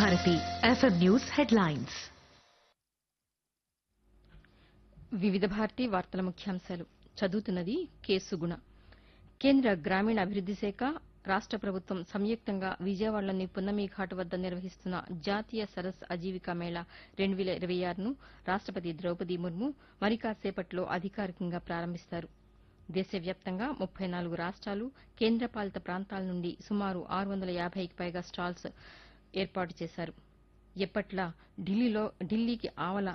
Bharati FM news headlines వివిధ భారతి వార్తల ముఖ్యాంశాలు చదువుతున్నది కేసుగుణ కేంద్ర గ్రామీణాభివృద్ది శాఖ రాష్ట ప్రభుత్వం సంయుక్తంగా విజయవాడలోని పున్నమి ఘాట్ వద్ద నిర్వహిస్తున్న జాతీయ సరస్ అజీవికా మేళా రెండు వేల ఇరవై ఆరును రాష్టపతి ద్రౌపది ముర్ము మరి కాసేపట్లో అధికారికంగా ప్రారంభిస్తారు దేశవ్యాప్తంగా ముప్పై నాలుగు రాష్ట్రాలు కేంద్రపాలిత ప్రాంతాల నుండి సుమారు ఆరు వందల యాభైకి పైగా స్టాల్స్ ఏర్పాటు చేశారు ఎప్పట్లా ఢిల్లీలో ఢిల్లీకి ఆవల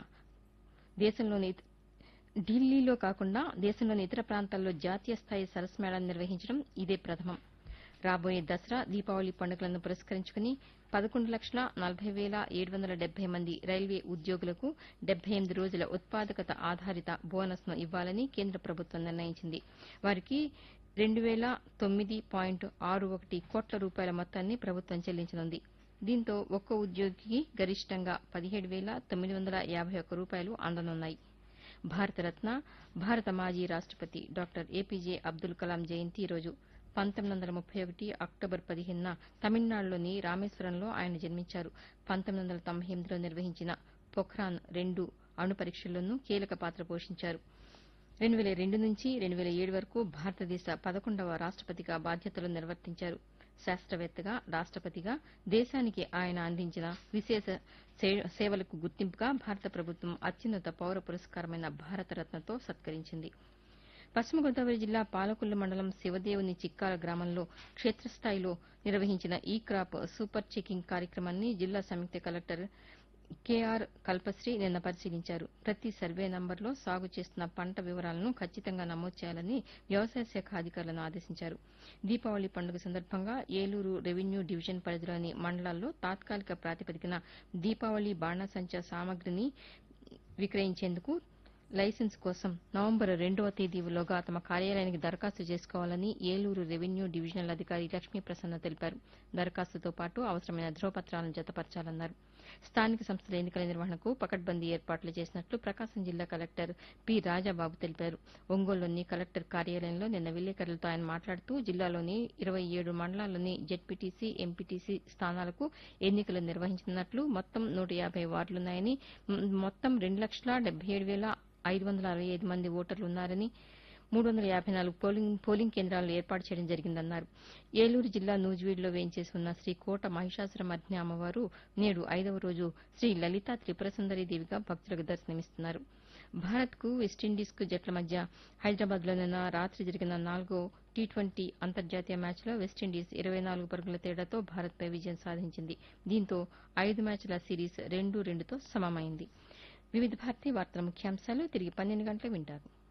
దేశంలోని ఇత- ఢిల్లీలో కాకుండా దేశంలోని ఇతర ప్రాంతాల్లో జాతీయ స్థాయి సరస్ మేళాను నిర్వహించడం ఇదే ప్రథమం రాబోయే దసరా దీపావళి పండుగలను పురస్కరించుకుని పదకొండు లక్షల నలభై వేల ఏడు వందల డెబ్బై మంది రైల్వే ఉద్యోగులకు డెబ్బై ఎనిమిది రోజుల ఉత్పాదకత ఆధారిత బోనస్ ను ఇవ్వాలని కేంద్ర ప్రభుత్వం నిర్ణయించింది వారికి రెండు వేల తొమ్మిది పాయింట్ ఆరు ఒకటి కోట్ల రూపాయల మొత్తాన్ని ప్రభుత్వం చెల్లించనుంది దీంతో ఒక్క ఉద్యోగికి గరిష్టంగా పదిహేడు వేల తొమ్మిది వందల యాభై ఒక్క రూపాయలు అందనున్నాయి భారతరత్న భారత మాజీ రాష్టపతి డాక్టర్ ఏపీజే అబ్దుల్ కలాం జయంతి ఈ రోజు పంతొమ్మిది వందల ముప్పై ఒకటి అక్టోబర్ పదిహేనున తమిళనాడులోని రామేశ్వరంలో ఆయన జన్మించారు పంతొమ్మిది వందల తొంభై ఎనిమిదిలో నిర్వహించిన పొఖ్రాన్ రెండు అణు పరీక్షల్లోనూ కీలక పాత్ర పోషించారు రెండు వేల రెండు నుంచి రెండు వేల ఏడు వరకు భారతదేశ పదకొండవ రాష్టపతిగా బాధ్యతలు నిర్వర్తించారు శాస్త్రవేత్తగా రాష్టపతిగా దేశానికి ఆయన అందించిన విశేష సే- సేవలకు గుర్తింపుగా భారత ప్రభుత్వం అత్యున్నత పౌర పురస్కారమైన భారతరత్నతో సత్కరించింది పశ్చిమ గోదావరి జిల్లా పాలకొల్లు మండలం శివదేవుని చిక్కాల గ్రామంలో క్షేత్రస్థాయిలో నిర్వహించిన ఈ క్రాప్ సూపర్ చెకింగ్ కార్యక్రమాన్ని జిల్లా సంయుక్త కలెక్టర్ కేఆర్ కల్పశ్రీ నిన్న పరిశీలించారు ప్రతి సర్వే నంబర్లో సాగు చేస్తున్న పంట వివరాలను ఖచ్చితంగా నమోదు చేయాలని వ్యవసాయ శాఖ అధికారులను ఆదేశించారు దీపావళి పండుగ సందర్భంగా ఏలూరు రెవెన్యూ డివిజన్ పరిధిలోని మండలాల్లో తాత్కాలిక ప్రాతిపదికన దీపావళి బాణాసంచా సామగ్రిని విక్రయించేందుకు లైసెన్స్ కోసం నవంబర్ రెండవ తేదీలోగా తమ కార్యాలయానికి దరఖాస్తు చేసుకోవాలని ఏలూరు రెవెన్యూ డివిజనల్ అధికారి లక్ష్మీ ప్రసన్న తెలిపారు దరఖాస్తుతో పాటు అవసరమైన ధ్రువపత్రాలను జతపరచాలన్నారు స్థానిక సంస్థల ఎన్నికల నిర్వహణకు పకడ్బందీ ఏర్పాట్లు చేసినట్లు ప్రకాశం జిల్లా కలెక్టర్ పి రాజాబాబు తెలిపారు ఒంగోలులోని కలెక్టర్ కార్యాలయంలో నిన్న విలేకరులతో ఆయన మాట్లాడుతూ జిల్లాలోని ఇరవై ఏడు మండలాల్లోని జెడ్పీటీసీ ఎంపీటీసీ స్థానాలకు ఎన్నికలు నిర్వహించనున్నట్లు మొత్తం నూట యాభై వార్డులున్నాయని మ్, మొత్తం రెండు లక్షల డెబ్బై ఏడు వేల ఐదు వందల అరవై ఐదు మంది ఓటర్లు ఉన్నారని మూడు వందల యాభై నాలుగు పోలింగ్ పోలింగ్ కేంద్రాలను ఏర్పాటు చేయడం జరిగిందన్నారు ఏలూరు జిల్లా నూజివీడులో వేయించేసి ఉన్న శ్రీ కోట మహిషాసురమర్ధిని అమ్మవారు నేడు ఐదవ రోజు శ్రీ లలితా త్రిపుర సుందరి దేవిగా భక్తులకు దర్శనమిస్తున్నారు భారత్కు వెస్టిండీస్కు జట్ల మధ్య హైదరాబాద్లో నిన్న రాత్రి జరిగిన నాలుగో టీ ట్వంటీ అంతర్జాతీయ మ్యాచ్లో వెస్టిండీస్ ఇరవై నాలుగు పరుగుల తేడాతో భారత్పై విజయం సాధించింది దీంతో ఐదు మ్యాచ్ల సిరీస్ రెండు రెండుతో సమమైంది వివిధ భారతీయ వార్తల ముఖ్యాంశాలు తిరిగి పన్నెండు గంటలకు వింటారు